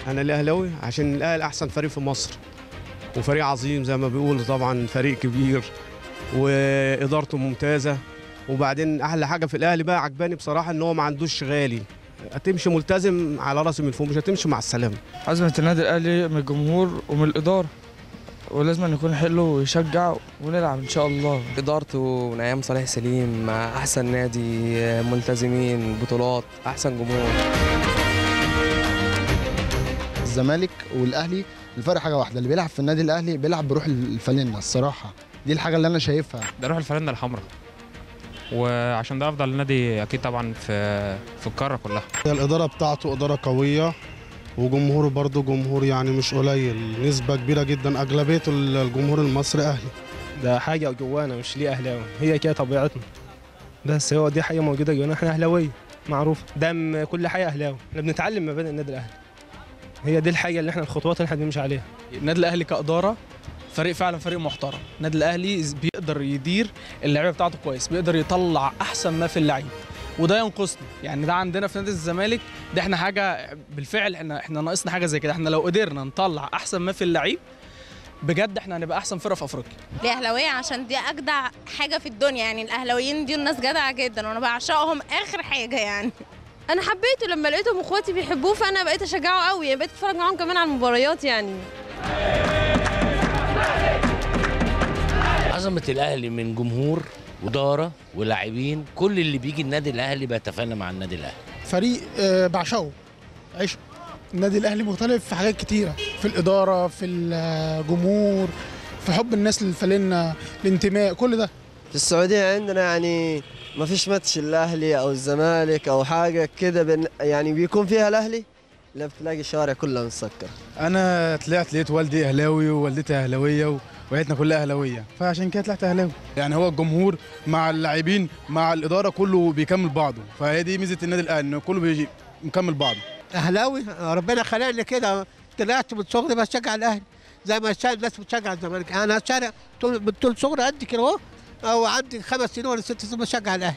انا الاهلاوي عشان الاهلي احسن فريق في مصر وفريق عظيم زي ما بيقولوا طبعا فريق كبير وادارته ممتازه وبعدين احلى حاجه في الاهلي بقى عجباني بصراحه ان هو ما عندوش غالي هتمشي ملتزم على راسي من فوق مش هتمشي مع السلامه عزمة النادي الأهلي من الجمهور ومن الإدارة ولازم أن يكون حلو ويشجع ونلعب إن شاء الله إدارته من أيام صالح سليم أحسن نادي ملتزمين بطولات أحسن جمهور الزمالك والاهلي الفرق حاجه واحده اللي بيلعب في النادي الاهلي بيلعب بروح الفانلة الصراحه دي الحاجه اللي انا شايفها ده روح الفانلة الحمراء وعشان ده افضل نادي اكيد طبعا في في القاره كلها الاداره بتاعته اداره قويه وجمهوره برضه جمهور يعني مش قليل نسبه كبيره جدا اغلبيه الجمهور المصري اهلي ده حاجه جوانا مش ليه اهلاوي هي كده طبيعتنا بس هو دي حاجه موجوده جوانا احنا اهلاويه معروف دم كل حاجه اهلاوي احنا بنتعلم مبادئ النادي الاهلي هي دي الحاجه اللي احنا الخطوات اللي احنا بنمشي عليها النادي الاهلي كاداره فريق فعلا فريق محترم النادي الاهلي بيقدر يدير اللعيبه بتاعته كويس بيقدر يطلع احسن ما في اللعيب وده ينقصنا يعني ده عندنا في نادي الزمالك ده احنا حاجه بالفعل احنا احنا ناقصنا حاجه زي كده احنا لو قدرنا نطلع احسن ما في اللعيب بجد احنا هنبقى احسن فرقه في افريقيا الاهلاويه عشان دي اجدع حاجه في الدنيا يعني الاهلاويين دي الناس جدعه جدا وانا بعشقهم اخر حاجه يعني انا حبيته لما لقيتهم اخواتي بيحبوه فانا بقيت اشجعه قوي يعني بقيت اتفرج معاهم كمان على المباريات يعني عظمه الاهلي من جمهور واداره ولاعبين كل اللي بيجي النادي الاهلي بيتفانى مع النادي الاهلي فريق آه، بعشقه عشق النادي الاهلي مختلف في حاجات كتيره في الاداره في الجمهور في حب الناس للفلنه الانتماء كل ده في السعوديه عندنا يعني ما فيش ماتش الاهلي او الزمالك او حاجه كده بن يعني بيكون فيها الاهلي لا بتلاقي الشوارع كلها مسكر انا طلعت لقيت والدي اهلاوي ووالدتي اهلاويه وعيلتنا كلها اهلاويه فعشان كده طلعت اهلاوي يعني هو الجمهور مع اللاعبين مع الاداره كله بيكمل بعضه فهي دي ميزه النادي الاهلي ان كله بيجي مكمل بعضه اهلاوي ربنا خلقني كده طلعت من صغري بشجع الاهلي زي ما الناس بتشجع الزمالك انا شارع طول من طول صغري قد كده اهو او عندي خمس سنين ولا ست سنين بشجع الاهلي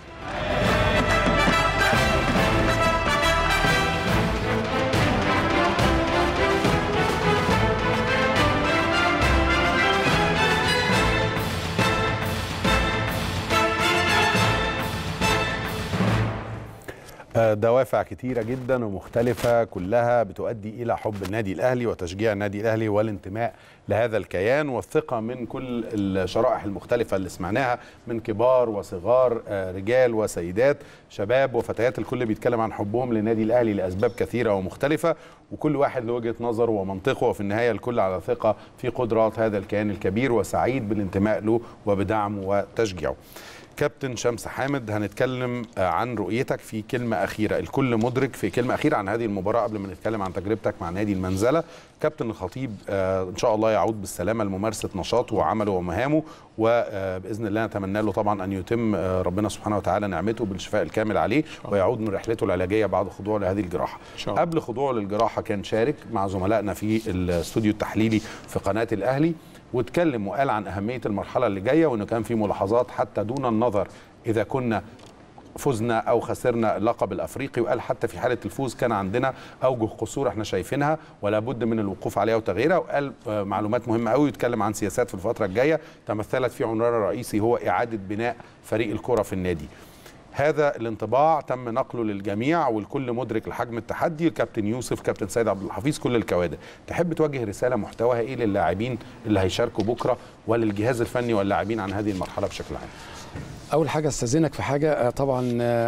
دوافع كتيرة جدا ومختلفة كلها بتؤدي إلى حب النادي الأهلي وتشجيع النادي الأهلي والانتماء لهذا الكيان والثقة من كل الشرائح المختلفة اللي سمعناها من كبار وصغار رجال وسيدات شباب وفتيات الكل بيتكلم عن حبهم للنادي الأهلي لأسباب كثيرة ومختلفة وكل واحد له وجهة نظره ومنطقه وفي النهاية الكل على ثقة في قدرات هذا الكيان الكبير وسعيد بالانتماء له وبدعمه وتشجيعه كابتن شمس حامد هنتكلم عن رؤيتك في كلمة أخيرة الكل مدرك في كلمة أخيرة عن هذه المباراة قبل ما نتكلم عن تجربتك مع نادي المنزلة كابتن الخطيب إن شاء الله يعود بالسلامة لممارسة نشاطه وعمله ومهامه وبإذن الله نتمنى له طبعا أن يتم ربنا سبحانه وتعالى نعمته بالشفاء الكامل عليه ويعود من رحلته العلاجية بعد خضوعه لهذه الجراحة قبل خضوعه للجراحة كان شارك مع زملائنا في الاستوديو التحليلي في قناة الأهلي واتكلم وقال عن أهمية المرحلة اللي جاية وأنه كان في ملاحظات حتى دون النظر إذا كنا فزنا او خسرنا اللقب الافريقي وقال حتى في حاله الفوز كان عندنا اوجه قصور احنا شايفينها ولا بد من الوقوف عليها وتغييرها وقال معلومات مهمه قوي يتكلم عن سياسات في الفتره الجايه تمثلت في عنوان الرئيسي هو اعاده بناء فريق الكره في النادي هذا الانطباع تم نقله للجميع والكل مدرك لحجم التحدي الكابتن يوسف كابتن سيد عبد الحفيظ كل الكوادر تحب توجه رساله محتواها ايه للاعبين اللي هيشاركوا بكره وللجهاز الفني واللاعبين عن هذه المرحله بشكل عام اول حاجه استاذنك في حاجه طبعا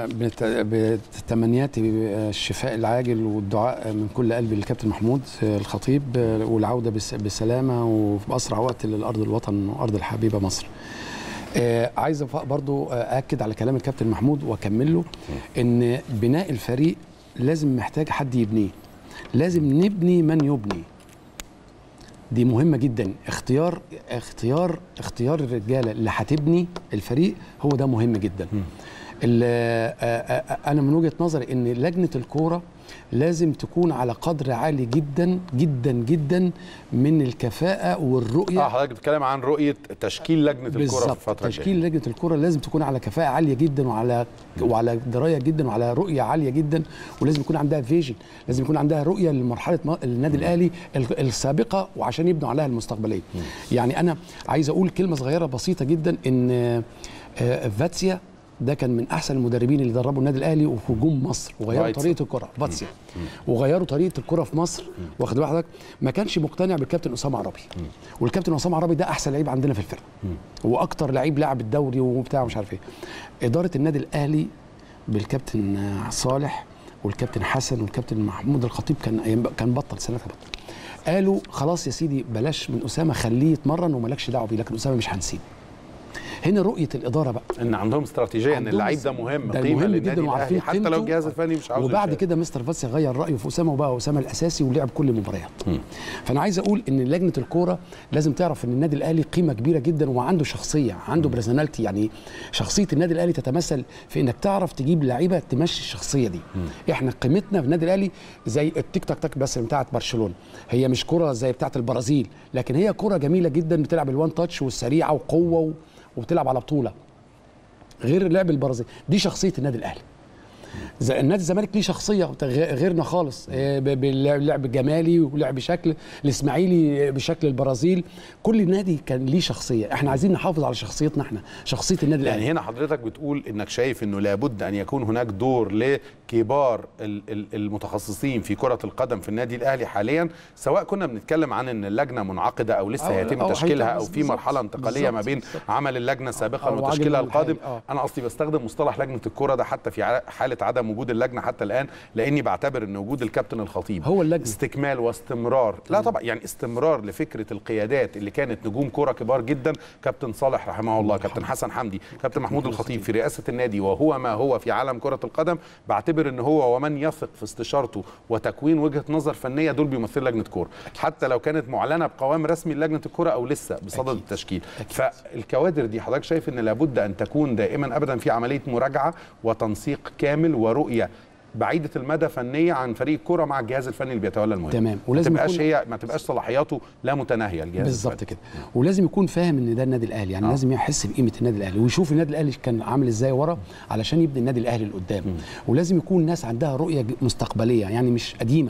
بتمنياتي الشفاء العاجل والدعاء من كل قلبي للكابتن محمود الخطيب والعوده بسلامه وباسرع وقت للارض الوطن وارض الحبيبه مصر آه عايز برضو اكد على كلام الكابتن محمود واكمل له ان بناء الفريق لازم محتاج حد يبنيه لازم نبني من يبني دي مهمة جدا اختيار اختيار اختيار الرجالة اللي هتبني الفريق هو ده مهم جدا ال- آه، آه، انا من وجهه نظري ان لجنه الكوره لازم تكون على قدر عالي جدا جدا جدا من الكفاءه والرؤيه اه حضرتك بتتكلم عن رؤيه تشكيل لجنه الكره في بالظبط الفتره تشكيل الجايه لجنه الكره لازم تكون على كفاءه عاليه جدا وعلى وعلى درايه جدا وعلى رؤيه عاليه جدا ولازم يكون عندها فيجن لازم يكون عندها رؤيه لمرحله م- النادي الاهلي ال- السابقه وعشان يبنوا عليها المستقبليه يعني انا عايز اقول كلمه صغيره بسيطه جدا ان آه، آه، فاتسيا ده كان من احسن المدربين اللي دربوا النادي الاهلي وفي هجوم مصر وغيروا فايتسا. طريقه الكره فاتسيا وغيروا طريقه الكره في مصر واخد بال حضرتك ما كانش مقتنع بالكابتن اسامه عربي والكابتن اسامه عربي ده احسن لعيب عندنا في الفرقه هو اكتر لعيب لعب الدوري وبتاع مش عارف ايه اداره النادي الاهلي بالكابتن آه، صالح والكابتن حسن والكابتن محمود الخطيب كان أيام- كان بطل سنتها بطل قالوا خلاص يا سيدي بلاش من اسامه خليه يتمرن ومالكش دعوه بيه لكن اسامه مش هنسيبه هنا رؤيه الاداره بقى ان عندهم استراتيجيه ان عندهم اللعيب ده مهم ده قيمه مهم للنادي جدا وعارفين الاهلي حتى لو قيمته. الجهاز الفني مش عاوز وبعد يشارك. كده مستر فاتسي غير رايه في اسامه وبقى اسامه الاساسي ولعب كل المباريات فانا عايز اقول ان لجنه الكوره لازم تعرف ان النادي الاهلي قيمه كبيره جدا وعنده شخصيه عنده برسوناليتي يعني شخصيه النادي الاهلي تتمثل في انك تعرف تجيب لعيبه تمشي الشخصيه دي احنا قيمتنا في النادي الاهلي زي التيك تاك تاك بس بتاعت برشلونه هي مش كره زي بتاعت البرازيل لكن هي كره جميله جدا بتلعب الوان تاتش والسريعه وقوه و... وبتلعب على بطوله غير لعب البرازيل دي شخصيه النادي الاهلي زي النادي الزمالك ليه شخصيه غ- غيرنا خالص آه، ب- باللعب جمالي ولعب شكل الاسماعيلي بشكل البرازيل كل نادي كان ليه شخصيه احنا عايزين نحافظ على شخصيتنا احنا شخصيه النادي الاهلي يعني هنا حضرتك بتقول انك شايف انه لابد ان يكون هناك دور لكبار ال- ال- المتخصصين في كره القدم في النادي الاهلي حاليا سواء كنا بنتكلم عن ان اللجنه منعقده او لسه أو- هيتم أو تشكيلها هيتم او في بالظبط، مرحله انتقاليه ما بالظبط، بين عمل اللجنه السابقه أو وتشكيلها عجل القادم الحالي، آه. انا اصلي بستخدم مصطلح لجنه الكره ده حتى في ع- حاله عدم وجود اللجنه حتى الان لاني بعتبر ان وجود الكابتن الخطيب هو اللجنه استكمال واستمرار لا طبعا يعني استمرار لفكره القيادات اللي كانت نجوم كوره كبار جدا كابتن صالح رحمه الله كابتن حسن حمدي كابتن محمود الخطيب في رئاسه النادي وهو ما هو في عالم كره القدم بعتبر ان هو ومن يثق في استشارته وتكوين وجهه نظر فنيه دول بيمثلوا لجنه كوره حتى لو كانت معلنه بقوام رسمي لجنه الكوره او لسه بصدد التشكيل فالكوادر دي حضرتك شايف ان لابد ان تكون دائما ابدا في عمليه مراجعه وتنسيق كامل ورؤيه بعيده المدى فنيه عن فريق الكوره مع الجهاز الفني اللي بيتولى المهمه تمام ولازم ولازم ما تبقاش يكون- هي ما تبقاش صلاحياته لا متناهيه الجهاز بالظبط كده ولازم يكون فاهم ان ده النادي الاهلي يعني آه. لازم يحس بقيمه النادي الاهلي ويشوف النادي الاهلي كان عامل ازاي ورا علشان يبني النادي الاهلي لقدام ولازم يكون ناس عندها رؤيه ج- مستقبليه يعني مش قديمه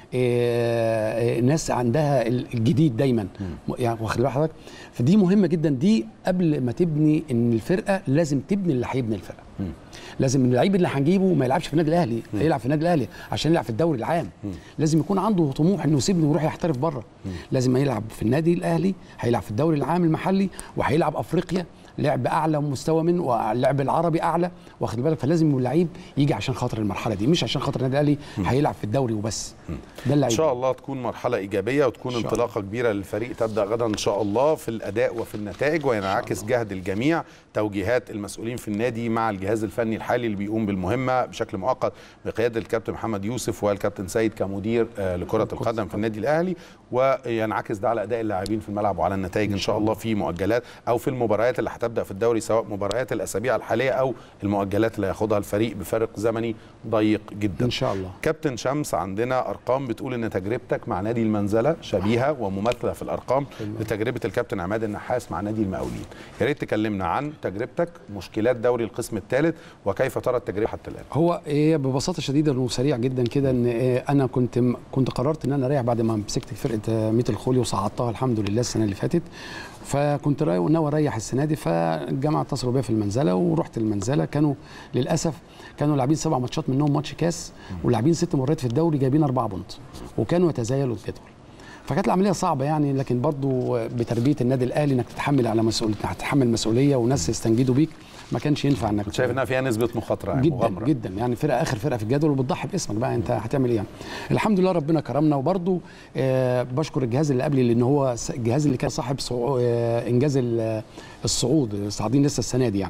إيه ناس عندها ال- الجديد دايما يعني واخد بال حضرتك فدي مهمه جدا دي قبل ما تبني ان الفرقه لازم تبني اللي هيبني الفرقه لازم اللعيب اللي هنجيبه ما يلعبش في النادي الاهلي هيلعب في النادي الاهلي عشان يلعب في الدوري العام لازم يكون عنده طموح انه يسيبني ويروح يحترف بره لازم يلعب في النادي الاهلي هيلعب في الدوري العام المحلي وهيلعب افريقيا لعب اعلى مستوى منه واللعب العربي اعلى واخد بالك فلازم اللعيب يجي عشان خاطر المرحله دي مش عشان خاطر النادي الاهلي هيلعب في الدوري وبس ده ان اللعيب شاء الله تكون مرحله ايجابيه وتكون إن شاء انطلاقه كبيره للفريق تبدا غدا ان شاء الله في الاداء وفي النتائج وينعكس جهد الجميع توجيهات المسؤولين في النادي مع الجهاز الفني الحالي اللي بيقوم بالمهمه بشكل مؤقت بقياده الكابتن محمد يوسف والكابتن سيد كمدير آه، لكره القدم في النادي الاهلي وينعكس ده على اداء اللاعبين في الملعب وعلى النتائج ان شاء الله في مؤجلات او في المباريات اللي هتبدا في الدوري سواء مباريات الاسابيع الحاليه او المؤجلات اللي هياخدها الفريق بفارق زمني ضيق جدا ان شاء الله كابتن شمس عندنا ارقام بتقول ان تجربتك مع نادي المنزله شبيهه ومماثله في الارقام لتجربه الكابتن عماد النحاس مع نادي المقاولين يا ريت تكلمنا عن تجربتك مشكلات دوري القسم الثالث وكيف ترى التجربه حتى الان هو هي ببساطه شديده وسريع جدا كده ان إيه، انا كنت م- كنت قررت ان انا اريح بعد ما مسكت فرقه آه، ميت الخولي وصعدتها الحمد لله السنه اللي فاتت فكنت راي- ناوي اريح السنه دي فالجامعه اتصلوا بيا في المنزله ورحت المنزله كانوا للاسف كانوا لاعبين سبع ماتشات منهم ماتش كاس ولاعبين ست مرات في الدوري جايبين اربعه بونت وكانوا يتزايلوا الجدول فكانت العمليه صعبه يعني لكن برضو بتربيه النادي الاهلي انك تتحمل على مسؤوليه هتتحمل مسؤوليه وناس يستنجدوا بيك ما كانش ينفع انك شايف انها فيها نسبه مخاطره يعني جدا مغامره جدا يعني فرقه اخر فرقه في الجدول وبتضحي باسمك بقى انت هتعمل ايه يعني الحمد لله ربنا كرمنا وبرده آه بشكر الجهاز اللي قبلي لان هو س- الجهاز اللي كان صاحب صعو... آه انجاز ال- الصعود صاعدين لسه السنه دي يعني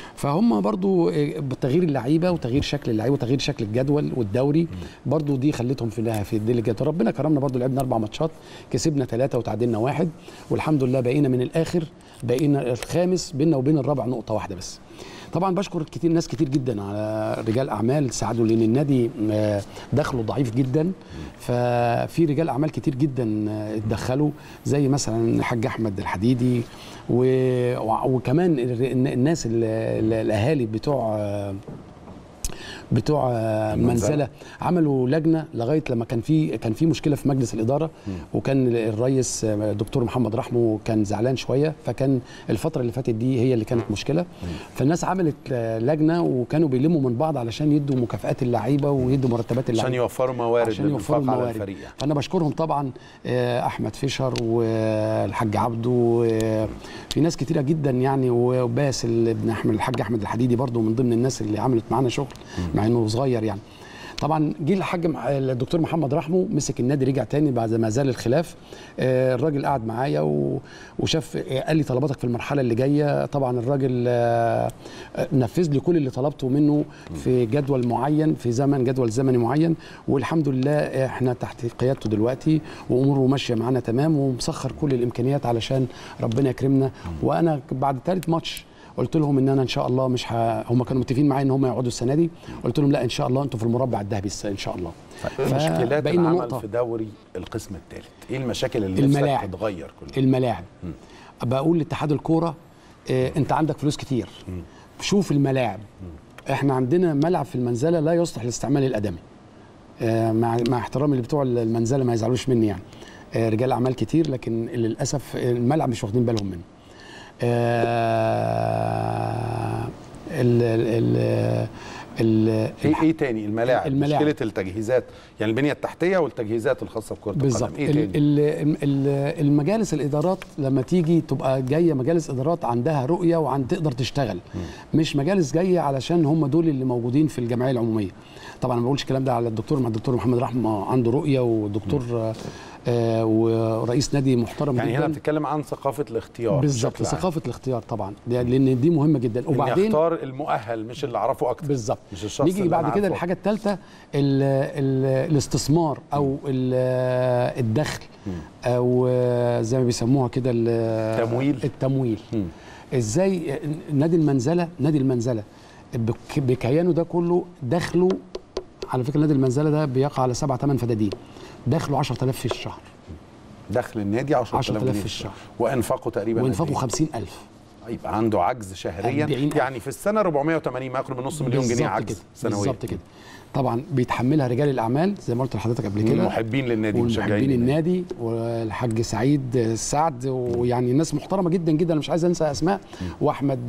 فهم برضو آه، بتغيير اللعيبه وتغيير شكل اللعيبه وتغيير شكل الجدول والدوري برضو دي خلتهم في لها في الديل الجدول ربنا كرمنا برضو لعبنا اربع ماتشات كسبنا ثلاثه وتعادلنا واحد والحمد لله بقينا من الاخر بقينا الخامس بيننا وبين الرابع نقطه واحده بس طبعا بشكر كتير ناس كتير جدا على رجال اعمال ساعدوا لان النادي آه، دخله ضعيف جدا ففي رجال اعمال كتير جدا آه، اتدخلوا زي مثلا الحاج احمد الحديدي و- وع- وكمان الر- الناس ال- ال- الاهالي بتوع آه، بتوع آه، المنزلة. منزله عملوا لجنه لغايه لما كان في كان في مشكله في مجلس الاداره وكان الرئيس آه، دكتور محمد رحمه كان زعلان شويه فكان الفتره اللي فاتت دي هي اللي كانت مشكله فالناس عملت آه، لجنه وكانوا بيلموا من بعض علشان يدوا مكافئات اللعيبه ويدوا مرتبات اللعيبه عشان يوفروا موارد عشان يوفروا للإنفاق على الموارد الفريق يعني. فانا بشكرهم طبعا آه، احمد فيشر والحاج عبده آه، في ناس كتيره جدا يعني وباسل ابن احمد الحاج احمد الحديدي برضو من ضمن الناس اللي عملت معانا شغل مع انه صغير يعني طبعا جه الحاج مح- الدكتور محمد رحمه مسك النادي رجع تاني بعد ما زال الخلاف آه، الراجل قعد معايا و- وشاف آه، قال لي طلباتك في المرحله اللي جايه طبعا الراجل آه، آه، نفذ لي كل اللي طلبته منه في جدول معين في زمن جدول زمني معين والحمد لله احنا تحت قيادته دلوقتي واموره ماشيه معانا تمام ومسخر كل الامكانيات علشان ربنا يكرمنا وانا بعد ثالث ماتش قلت لهم ان انا ان شاء الله مش ه... هم كانوا متفقين معايا ان هم يقعدوا السنه دي قلت لهم لا ان شاء الله انتوا في المربع الذهبي الس- ان شاء الله مشكلات فبقينا العمل نقطة. في دوري القسم الثالث ايه المشاكل اللي الملاعب. نفسك تتغير كلها الملاعب بقول لاتحاد الكوره اه انت عندك فلوس كتير شوف الملاعب احنا عندنا ملعب في المنزله لا يصلح للاستعمال الادمي اه مع مع احترامي اللي بتوع المنزله ما يزعلوش مني يعني اه رجال اعمال كتير لكن للاسف الملعب مش واخدين بالهم منه اه ال ال ال ايه ايه تاني الملاعب الملاعب. مشكله التجهيزات يعني البنيه التحتيه والتجهيزات الخاصه بكره بالظبط القدم ايه ال- تاني ال- ال- المجالس الادارات لما تيجي تبقى جايه مجالس ادارات عندها رؤيه وعن تقدر تشتغل مش مجالس جايه علشان هم دول اللي موجودين في الجمعيه العموميه طبعا ما بقولش الكلام ده على الدكتور مع الدكتور محمد رحمه عنده رؤيه ودكتور آه، آه ورئيس نادي محترم يعني جدا هنا بتتكلم عن ثقافه الاختيار بالظبط بشكل عام. ثقافه الاختيار طبعا لان دي مهمه جدا اني وبعدين اختار المؤهل مش اللي اعرفه اكتر بالظبط مش الشخص نيجي اللي بعد أنا كده عارفه. الحاجه الثالثه الاستثمار او ال- الدخل او زي ما بيسموها كده ال- التمويل. التمويل ازاي نادي المنزله نادي المنزله بك- بكيانه ده كله دخله على فكره نادي المنزله ده بيقع على سبعة ثمان فدادين دخله 10000 في الشهر دخل النادي 10000 10,000 جنيه في الشهر. وانفاقه تقريبا وانفاقه قد إيه؟ 50000 يبقى عنده عجز شهريا 40,000. يعني في السنه 480 ما يقرب من نص مليون جنيه بالظبط عجز كده سنويا بالظبط كده طبعا بيتحملها رجال الاعمال زي ما قلت لحضرتك قبل كده محبين للنادي ومحبين مشجعين النادي والحاج سعيد السعد ويعني ناس محترمه جدا جدا انا مش عايز انسى اسماء واحمد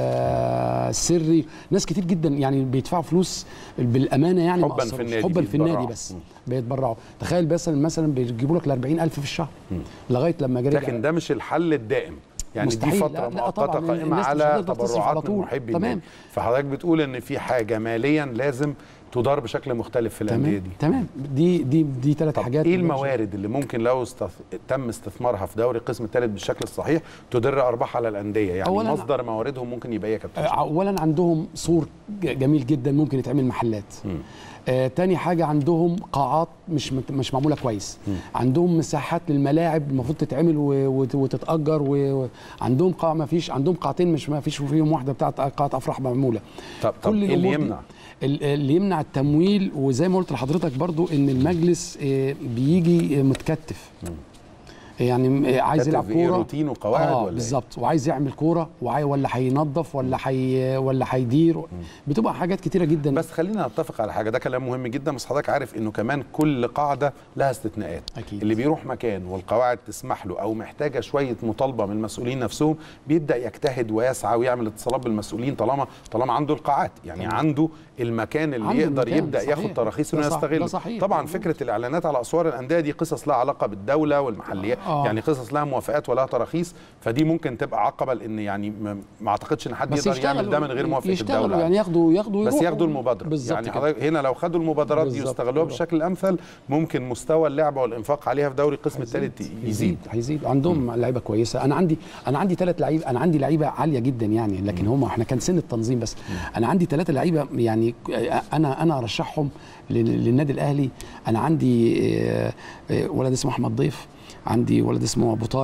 آه، السري ناس كتير جدا يعني بيدفعوا فلوس بالامانه يعني ما حباً في قصروش. النادي حبا في النادي بيتبرعوا. بس بيتبرعوا تخيل مثلا مثلا بيجيبوا لك ل 40000 في الشهر لغايه لما جري لكن ده مش الحل الدائم يعني مستحيل. دي لا، فتره لا، مؤقته طبعاً. قائمه الناس مش على هتقدر تصرف على تبرعات من طول. محبي تمام. النادي فحضرتك بتقول ان في حاجه ماليا لازم تدار بشكل مختلف في الانديه تمام دي تمام دي دي دي ثلاث حاجات ايه الموارد اللي ممكن لو استث... تم استثمارها في دوري القسم الثالث بالشكل الصحيح تدر ارباح على الانديه يعني أولاً- مصدر مواردهم ممكن يبقى ايه يا كابتن اولا عندهم سور ج- جميل جدا ممكن يتعمل محلات آه تاني حاجه عندهم قاعات مش مت- مش معموله كويس عندهم مساحات للملاعب المفروض تتعمل و- وت- وتتاجر و- وعندهم قاع ما فيش عندهم قاعتين مش ما فيش فيهم واحده بتاعت قاعه افراح معموله طب طب ايه اللي الأمور دي- يمنع ال- اللي يمنع التمويل وزي ما قلت لحضرتك برضو ان المجلس آه، بيجي آه، متكتف يعني آه، عايز متكتف يلعب بإيه؟ كوره روتين وقواعد آه ولا إيه؟ بالظبط وعايز يعمل كوره وعاي ولا هينظف ولا حي ولا هيدير بتبقى حاجات كتيره جدا بس خلينا نتفق على حاجه ده كلام مهم جدا بس حضرتك عارف انه كمان كل قاعده لها استثناءات أكيد. اللي بيروح مكان والقواعد تسمح له او محتاجه شويه مطالبه من المسؤولين نفسهم بيبدا يجتهد ويسعى ويعمل اتصالات بالمسؤولين طالما طالما عنده القاعات يعني تمام. عنده المكان اللي عنده يقدر المكان، يبدا صحيح. ياخد تراخيص ده انه صح- يستغله ده صحيح. طبعا فكره الاعلانات على اسوار الانديه دي قصص لها علاقه بالدوله والمحليات آه. يعني قصص لها موافقات ولها تراخيص فدي ممكن تبقى عقبه لان يعني ما ما اعتقدش ان حد بس يقدر يعمل ده من غير يشتغلوا- موافقه يشتغلوا الدوله يعني ياخدوا ياخدوا بس يروحوا. ياخدوا المبادره بالظبط يعني كده. حضرتك هنا لو خدوا المبادرات دي بالظبط. واستغلوها بالشكل الامثل ممكن مستوى اللعبه والانفاق عليها في دوري القسم الثالث يزيد يزيد هيزيد عندهم لعيبه كويسه انا عندي انا عندي ثلاث لعيبه انا عندي لعيبه عاليه جدا يعني لكن هم احنا كان سن التنظيم بس انا عندي ثلاثه لعيبه يعني انا انا ارشحهم لل- للنادي الاهلي انا عندي آه، آه، ولد اسمه احمد ضيف عندي ولد اسمه ابو طالب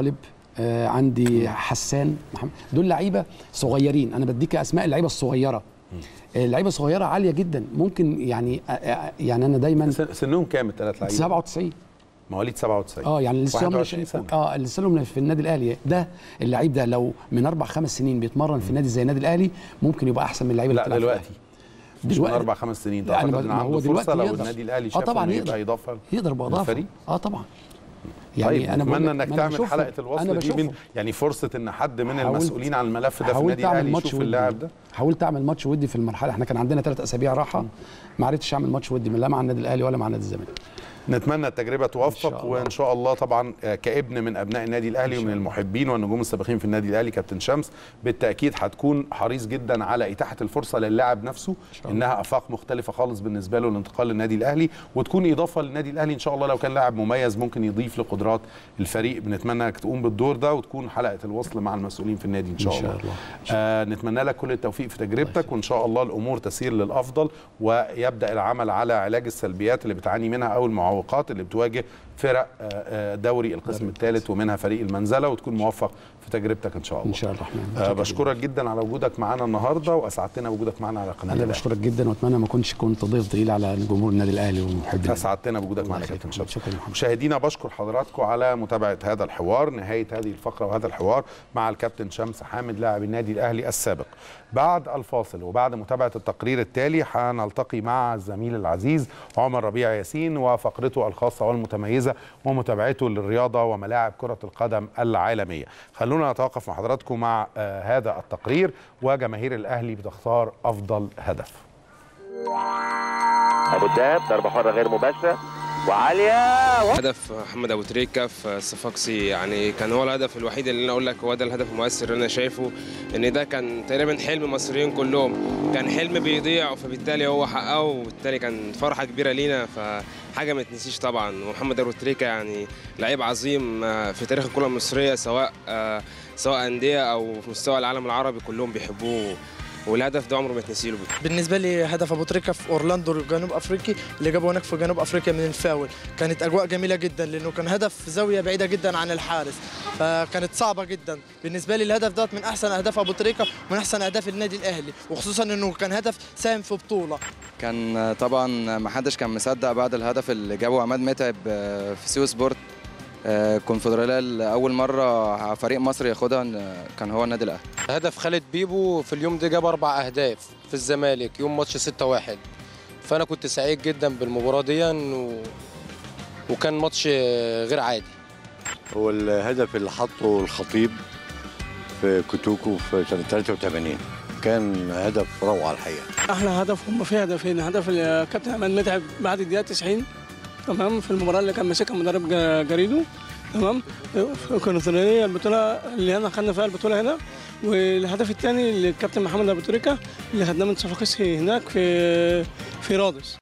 آه عندي حسان محمد دول لعيبه صغيرين انا بديك اسماء اللعيبه الصغيره اللعيبه الصغيره عاليه جدا ممكن يعني آه، آه، يعني انا دايما سنهم كام الثلاث لعيبه 97 مواليد 97 اه يعني لسه 21 سنه اه لسه لهم في النادي الاهلي ده اللعيب ده لو من اربع خمس سنين بيتمرن في نادي زي النادي الاهلي ممكن يبقى احسن من اللعيبه لا اللي بتلعب في دلوقتي الأهلي. مش من دلوقتي اربع خمس سنين لا، أنا تعتقد ب- ان ما هو عنده دلوقتي فرصه لو يقدر. النادي الاهلي اه شافه طبعا إنه يقدر يبقى اضافه يقدر باضافه للفريق اه طبعا يعني طيب أنا بقول اتمنى لك- انك ما أنا تعمل بشوفه. حلقه أنا الوصل دي من بشوفه. يعني فرصه ان حد من حاولت- المسؤولين عن الملف ده في حاولت النادي اعمل الاهلي ماتش يشوف ودي اللاعب ده حاولت اعمل ماتش ودي في المرحله احنا كان عندنا ثلاث اسابيع راحه ما عرفتش اعمل ماتش ودي لا مع النادي الاهلي ولا مع نادي الزمالك نتمنى التجربه توفق وان شاء الله طبعا آه، كابن من ابناء النادي الاهلي ومن المحبين والنجوم السابقين في النادي الاهلي كابتن شمس بالتاكيد هتكون حريص جدا على اتاحه الفرصه للاعب نفسه انها افاق مختلفه خالص بالنسبه له الانتقال للنادي الاهلي وتكون اضافه للنادي الاهلي ان شاء الله لو كان لاعب مميز ممكن يضيف لقدرات الفريق بنتمنى انك تقوم بالدور ده وتكون حلقه الوصل مع المسؤولين في النادي ان شاء, إن شاء الله, الله. آه نتمنى لك كل التوفيق في تجربتك وان شاء الله الامور تسير للافضل ويبدا العمل على علاج السلبيات اللي بتعاني منها او المعوقات اللي بتواجه فرق آه، آه، دوري القسم الثالث ومنها فريق المنزله وتكون موفق في تجربتك ان شاء الله ان شاء الله الرحمن آه بشكرك جدا على وجودك معنا النهارده واسعدتنا بوجودك معنا على قناه انا الأهلي. بشكرك جدا واتمنى ما اكونش كنت ضيف تقيل على جمهور النادي الاهلي ومحبين اسعدتنا بوجودك معنا يخليك. كابتن شمس شكرا محمد مشاهدينا بشكر حضراتكم على متابعه هذا الحوار نهايه هذه الفقره وهذا الحوار مع الكابتن شمس حامد لاعب النادي الاهلي السابق بعد الفاصل وبعد متابعه التقرير التالي هنلتقي مع الزميل العزيز عمر ربيع ياسين وفقرته الخاصه والمتميزه ومتابعته للرياضه وملاعب كره القدم العالميه خلونا نتوقف مع حضراتكم مع آه هذا التقرير وجماهير الاهلي بتختار افضل هدف ابو الدهب ضربه حره غير مباشره وعاليه هدف محمد ابو تريكه في الصفاقسي يعني كان هو الهدف الوحيد اللي انا اقول لك هو ده الهدف المؤثر اللي انا شايفه ان ده كان تقريبا حلم المصريين كلهم كان حلم بيضيع فبالتالي هو حققه وبالتالي كان فرحه كبيره لينا فحاجه ما تنسيش طبعا ومحمد ابو تريكه يعني لعيب عظيم آه، في تاريخ الكره المصريه سواء آه، سواء انديه او في مستوى العالم العربي كلهم بيحبوه والهدف ده عمره ما يتنسي له بالنسبه لي هدف ابو تريكه في اورلاندو جنوب افريقي اللي جابه هناك في جنوب افريقيا من الفاول كانت اجواء جميله جدا لانه كان هدف في زاويه بعيده جدا عن الحارس فكانت صعبه جدا بالنسبه لي الهدف دوت من احسن اهداف ابو تريكه ومن احسن اهداف النادي الاهلي وخصوصا انه كان هدف ساهم في بطوله كان طبعا ما حدش كان مصدق بعد الهدف اللي جابه عماد متعب آه، في سيو سبورت آه، كونفدراليه اول مره فريق مصري ياخدها آه، كان هو النادي الاهلي هدف خالد بيبو في اليوم ده جاب اربع اهداف في الزمالك يوم ماتش 6 1 فانا كنت سعيد جدا بالمباراه دي و... وكان ماتش غير عادي هو الهدف اللي حطه الخطيب في كوتوكو في سنه 83 كان هدف روعه الحقيقه احلى هدف هم في هدفين هدف الكابتن عماد متعب بعد الدقيقه 90 تمام في المباراه اللي كان ماسكها مدرب جا- جريدو تمام في الكونفدراليه البطوله اللي انا خدنا فيها البطوله هنا والهدف الثاني للكابتن محمد ابو تريكه اللي خدناه من صفاقسي هناك في في رادس